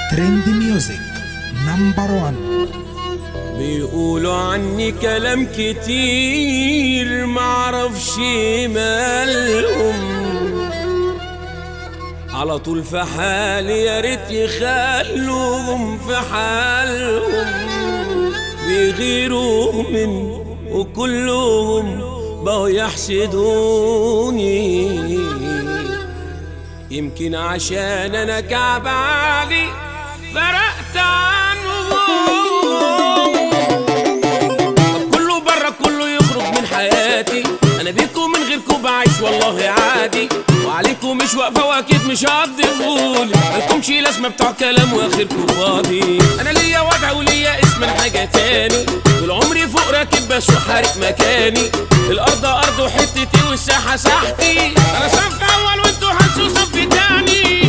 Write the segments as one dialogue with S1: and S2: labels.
S1: ترند ميوزك نمبر 1
S2: بيقولوا عني كلام كتير معرفش مالهم على طول في حالي يا ريت يخلوهم في حالهم بيغيروا من وكلهم بقوا يحسدوني يمكن عشان انا كعب عالي فرقت عنهم طب كله بره كله يخرج من حياتي انا بيكم من غيركم بعيش والله عادي وعليكم مش واقفه واكيد مش هتضيفولي مالكمش لازمه بتوع كلام واخركم فاضي انا ليا وضع وليا اسم من حاجه تاني طول عمري فوق راكب بس وحارق مكاني الارض ارض وحتتي والساحه ساحتي انا صف اول وانتوا هنسوا صف تاني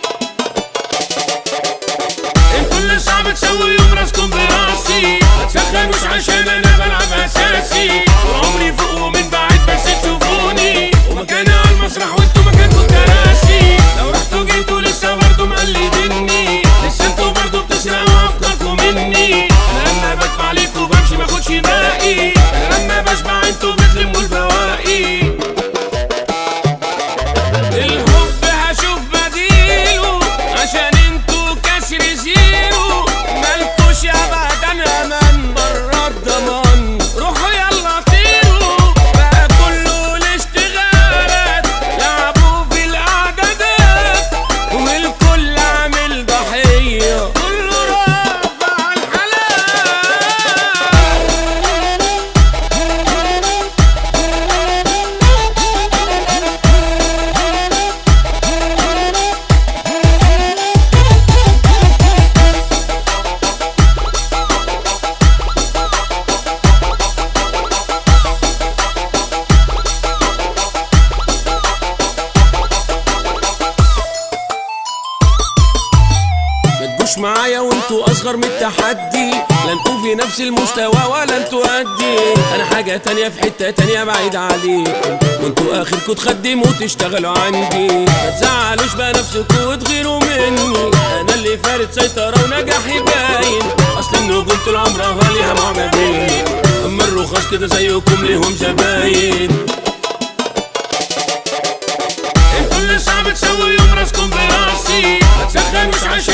S2: انتوا اللي صعب تسوي يوم راسكم براسي ما تسخنوش عشان انا بلعب اساسي وعمري فوق ومن بعيد بس تشوفوني ومكاني على المسرح وانتوا مكانكم كراسي لو رحتوا جيتوا لسه برضه مقلديني لسه انتوا برضه بتسرقوا افكاركم مني انا لما بدفع عليكم بمشي باخدش باقي انا لما بشبع انتوا بتلموا البواقي الحب هشوف بديله عشان انتوا كسر زيرو مالكوش ابدا امان بره الضمان روحوا يلا طيروا بقى كله الاشتغالات لعبوا في الاعدادات والكل عامل ضحيه كله رافع الحلال ما تجوش معايا وانتوا اصغر من التحدي لا انتوا في نفس المستوى ولا انتوا قدي انا حاجة تانية في حتة تانية بعيد عليكم وانتوا اخركم تخدموا وتشتغلوا عندي ما تزعلوش بقى نفسكم وتغيروا مني انا اللي فارد سيطرة ونجاحي باين اصل النجوم طول عمرها ليها معجبين اما الرخاص كده زيكم ليهم زباين انتوا اللي صعب تسوي يوم راسكم براسي ما تسخنوش عشان